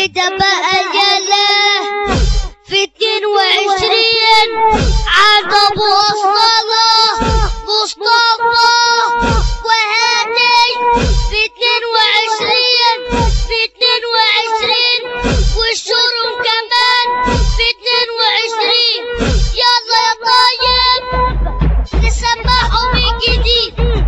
كده بقى يلا في اتنين وعشرين عقب وصلة مصطفى وهادي في اتنين وعشرين في اتنين وعشرين والشرم كمان في اتنين وعشرين يلا يا طيب نسمعهم الجديد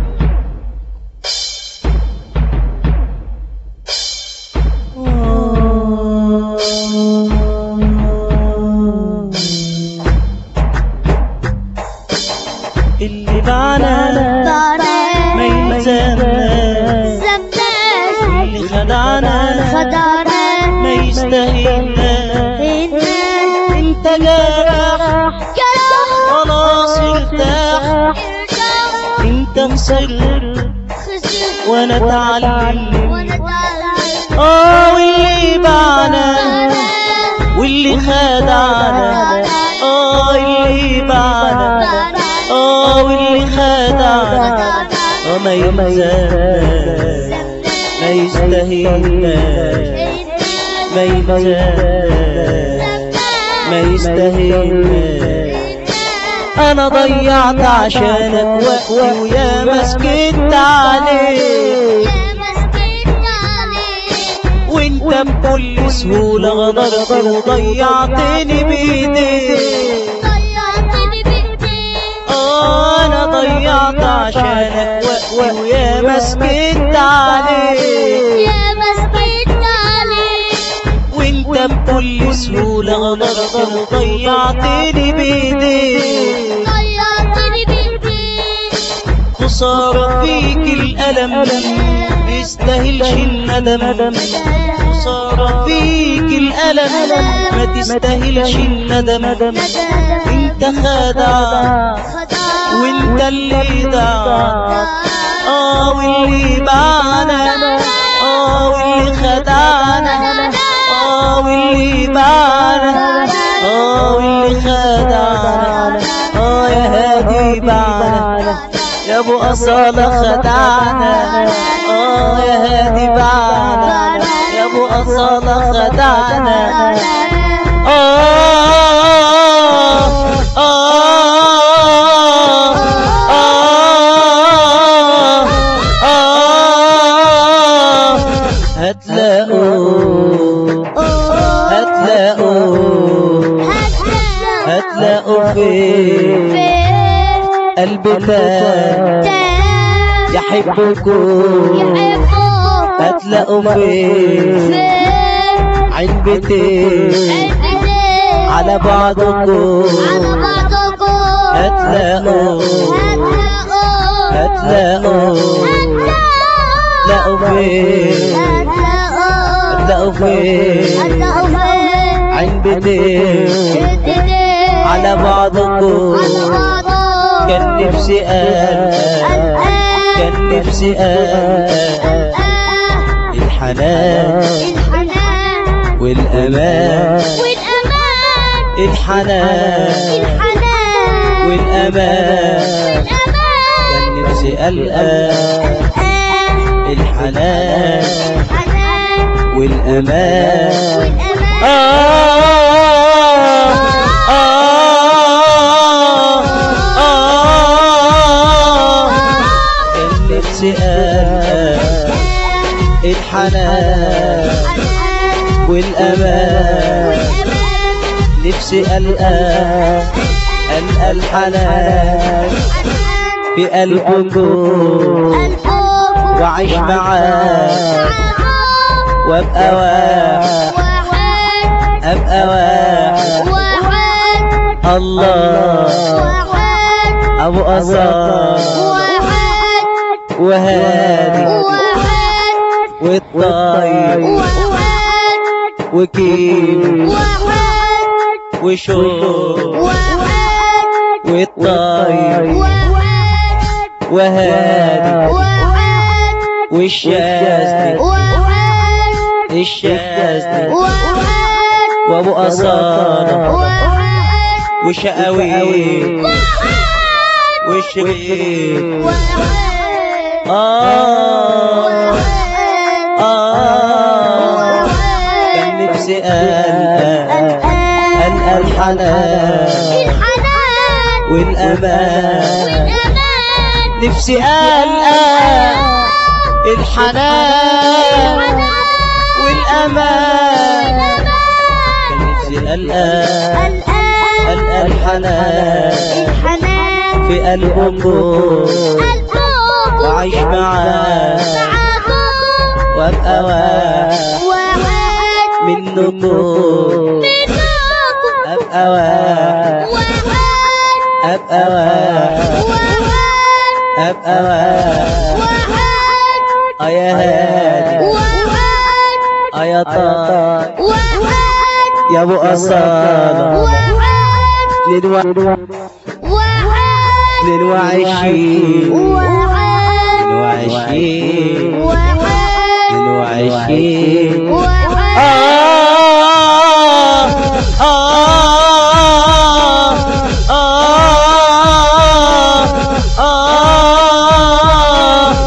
اللي معنا ما يلزمناش زمناش اللي خدعنا خدعنا ما يستاهلناش انت جرح خلاص ارتاح انت خسرت وانا اتعلم اه واللي باعنا واللي خدعنا اه اللي باعنا اه واللي خدعنا اه ما يلزمناش ما يستاهلناش ما يلزمناش ما يستاهلناش انا ضيعت عشانك وقتي ويا ما سكت عليك وانت بكل سهولة غدرت وضيعتني بايديك آه انا ضيعت عشانك وقتي ويا ما سكت عليك وانت بكل سهولة غدرت وضيعتني بايديك خسارة فيك الألم يستاهلش الندم خسارة فيك الألم ما تستاهلش الندم انت خدع وانت اللي دعا اه واللي باعنا اه واللي خدعنا اه واللي باعنا اه واللي خدعنا اه يا هادي باعنا يا ابو اصالة خدعنا اه يا هادي باعنا يا ابو اصالة خدعنا آه آه آه آه هتلاقوا هتلاقوا هتلاقوا في قلب تاني يحبكم هتلاقوا في علبتين على بعضكم هتلاقوا هتلاقوا هتلاقوا فين هتلاقوا فين علبتين على بعضكم كان نفسي ألقى كان نفسي ألقى الحنان والأمان الحنان والأمان كان نفسي ألقى الحنان والأمان آه آه آه كان نفسي ألقى الحنان والأمان نفسي ألقى ألقى الحنان في قلبكم وأعيش معاك وأبقى واحد أبقى واحد الله أبو أصال وهادي والطيب وكيل وشوق والطيب وهادي والشاذلي الشاذلي وابو أصالة وشقاوي والشريك آه آه كان نفسي ألقى ألقى الحنان الحنان والأمان والأمان نفسي ألقى الحنان والأمان كان نفسي ألقى ألقى الحنان الحنان في قلب أمه وأعيش معاه وأبقى واحد واحد منكم أبقى واحد أبقى واحد أبقى واحد آه يا هادي آه يا طارق يا أبو أصالة اتنين و- اتنين وعشرين اتنين وعشرين اتنين وعشرين آه آه آه آه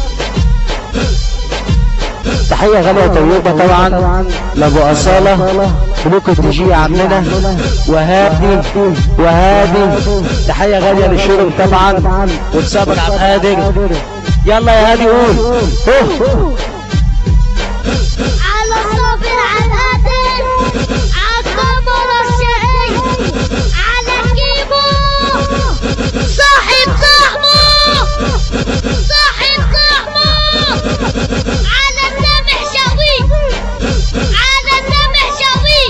تحية غالية طيبة طبعا لأبو أصالة ممكن تجي يا عمنا وهادي وهادي تحية غالية للشرب طبعا وتسابق عبد القادر يلا يا هادي قول أوه. على صابر على القادر على الصبر الشقي على كيبو صاحب طعمه صاحب طعمه على السامح شوي على السامح شوي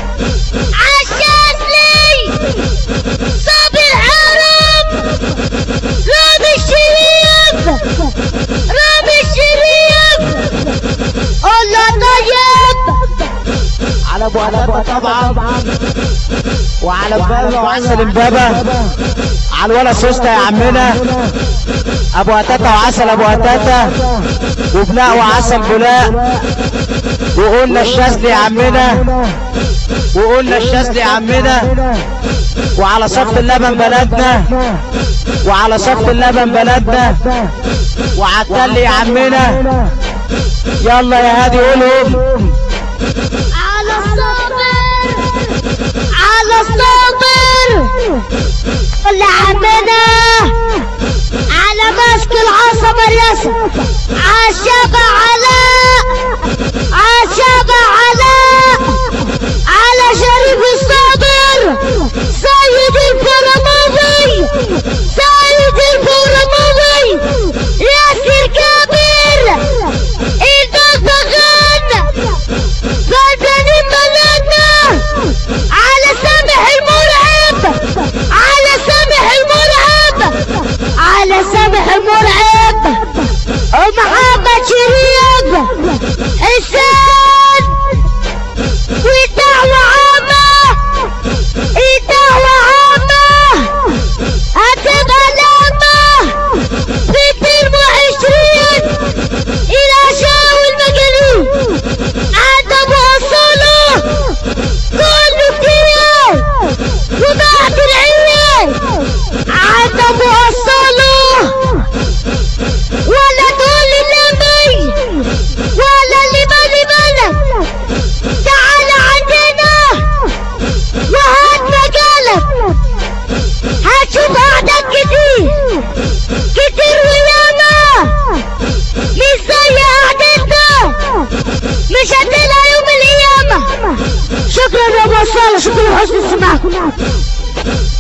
عالشاذلي صابر حرام رامي الشريف رامي الشريف الله طيب على ابو علاء طبعا وعلى بابا وعسل امبابة على الولا سوسته يا عمنا ابو هتاتا وعسل ابو هتاتا وبناء وعسل بناء وقلنا الشاذلي يا عمنا وقلنا الشاذلي يا عمنا وعلى صف اللبن بلدنا وعلى صف اللبن بلدنا وعالتل يا عمنا يلا يا هادي قولهم على الصابر على الصابر اللي عمنا على ماسك العصا مريسة عالشبع علاء عالشبع علاء على شريف الصابر سيد الفرماوي سيد الفرماوي ياسر كابر الدغدغان فالبنين بلدنا على سامح المرعب على سامح المرعب على سامح المرعب ومحمد شريف حسين والدعوة عامة الدعوة عامة هتبقى لامة في 22 إلى شاو المجانين عند أبو أصالة كله كتير وبعد العيال عند أبو أصالة ولا تقول لي لمي ولا اللي بالي بالك تعال عندنا وهات مجالك هتشوف أعداد كتير كتير وياما مش زي قعدتنا مش هتلاقي يوم القيامة شكرا يا ابو صالح شكرا لحسن استماعكم